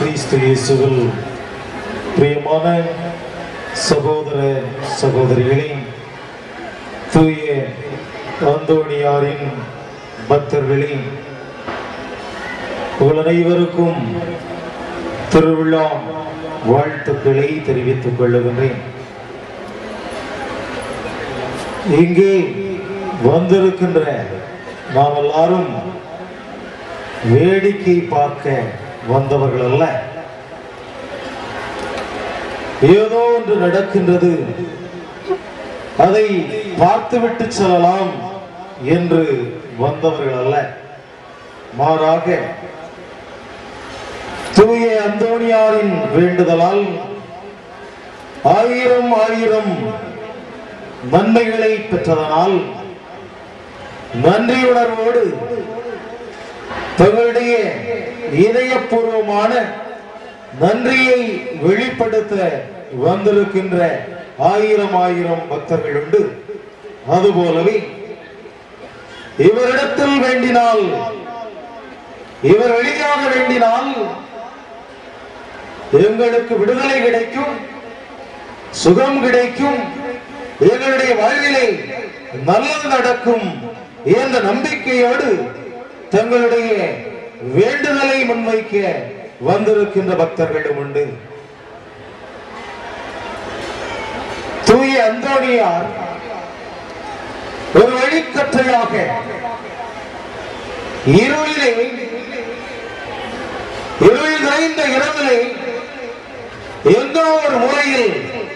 கிறிஸ்து இயேசுவில் பிரியமான சகோதர சகோதரிகளே தூய அந்தோணியாரின் பக்தர்களே உங்கள் அனைவருக்கும் திருவிழா வாழ்த்துக்களை தெரிவித்துக் கொள்ளுகின்றேன் இங்கே வந்திருக்கின்ற நாம் எல்லாரும் வேடிக்கை பார்க்க வந்தவர்கள் அல்ல ஏதோ ஒன்று நடக்கின்றது அதை பார்த்துவிட்டு செல்லலாம் என்று வந்தவர்கள் அல்ல மாறாக தூய அந்தோணியாரின் வேண்டுதலால் ஆயிரம் ஆயிரம் நன்மைகளை பெற்றதனால் நன்றியுணர்வோடு தங்களுடைய இதயபூர்வமான நன்றியை வெளிப்படுத்த வந்திருக்கின்ற ஆயிரம் ஆயிரம் பக்தர்கள் உண்டு அதுபோலவே இவரிடத்தில் வேண்டினால் இவர் வெளியாக வேண்டினால் எங்களுக்கு விடுதலை கிடைக்கும் சுகம் கிடைக்கும் எங்களுடைய வாழ்விலே நல்லது நடக்கும் என்ற நம்பிக்கையோடு தங்களுடைய வேண்டுதலை முன்வைக்க வந்திருக்கின்ற பக்தர்களும் உண்டு தூய அந்தோணியார் ஒரு வழிக்கற்றையாக இருளிலே இருள் நிறைந்த இரவிலே எங்கோ ஒரு முறையில்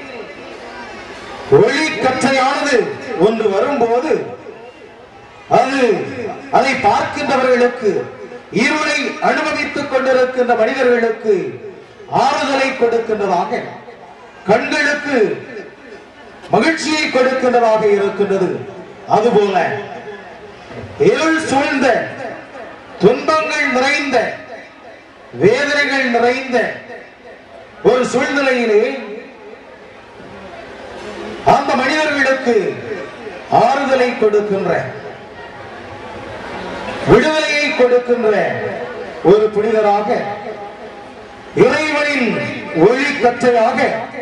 ஒளி கற்றையானது ஒன்று வரும்போது அது அதை பார்க்கின்றவர்களுக்கு இருளை அனுபவித்துக் கொண்டிருக்கின்ற மனிதர்களுக்கு ஆறுதலை கொடுக்கின்றதாக கண்களுக்கு மகிழ்ச்சியை கொடுக்கின்றதாக இருக்கின்றது அதுபோல இருள் சூழ்ந்த துன்பங்கள் நிறைந்த வேதனைகள் நிறைந்த ஒரு சூழ்நிலையிலே அந்த மனிதர்களுக்கு ஆறுதலை கொடுக்கின்ற விடுதலையை கொடுக்கின்ற ஒரு புனிதராக இறைவனின் ஒளி கற்றையாக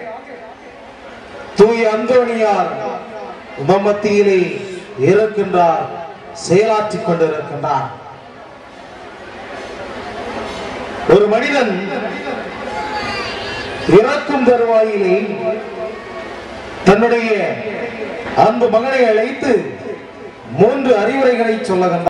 தூய அந்தோணியார் நம் மத்தியிலே இருக்கின்றார் செயலாற்றிக் கொண்டிருக்கின்றார் ஒரு மனிதன் இறக்கும் தருவாயிலே தன்னுடைய அன்பு மகனை அழைத்து மூன்று அறிவுரைகளை சொல்லுகின்றார்